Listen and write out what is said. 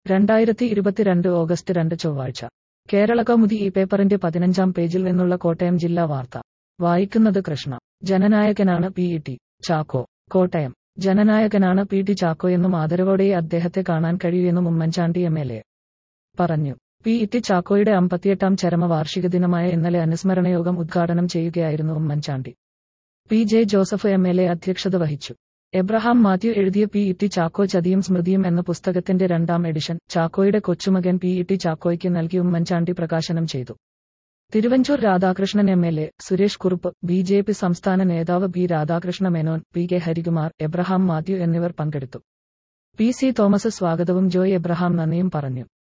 രണ്ടായിരത്തി ഇരുപത്തിരണ്ട് ഓഗസ്റ്റ് രണ്ട് ചൊവ്വാഴ്ച കേരള കൗമുദി ഈ പേപ്പറിന്റെ പതിനഞ്ചാം പേജിൽ നിന്നുള്ള കോട്ടയം ജില്ലാ വാർത്ത വായിക്കുന്നത് Krishna ജനനായകനാണ് P E T Chacko Kottayam ജനനായകനാണ് P T ചാക്കോയെന്നും ആദരവോടെ അദ്ദേഹത്തെ കാണാൻ കഴിയുമെന്നും ഉമ്മൻചാണ്ടി എം എൽ എ പറഞ്ഞു പി ഇ ടി ചാക്കോയുടെ അമ്പത്തിയെട്ടാം ചരമവാർഷിക ദിനമായ ഇന്നലെ അനുസ്മരണയോഗം ഉദ്ഘാടനം ചെയ്യുകയായിരുന്നു Oommen Chandy P J Joseph M L A അധ്യക്ഷത വഹിച്ചു എബ്രഹാം മാത്യു എഴുതിയ പി ഇ ടി ചാക്കോ ചതിയും സ്മൃതിയും എന്ന പുസ്തകത്തിന്റെ രണ്ടാം എഡിഷൻ ചാക്കോയുടെ കൊച്ചുമകൻ പി ഇ ടി ചാക്കോയ്ക്ക് നൽകി ഉമ്മൻചാണ്ടി പ്രകാശനം ചെയ്തു Thiruvanchoor Radhakrishnan M L A Suresh Kurup B J P സംസ്ഥാന നേതാവ് B Radhakrishna Menon P K Harikumar Abraham Mathew എന്നിവർ പങ്കെടുത്തു പി സി തോമസ് സ്വാഗതവും ജോയ് എബ്രഹാം നന്ദിയും പറഞ്ഞു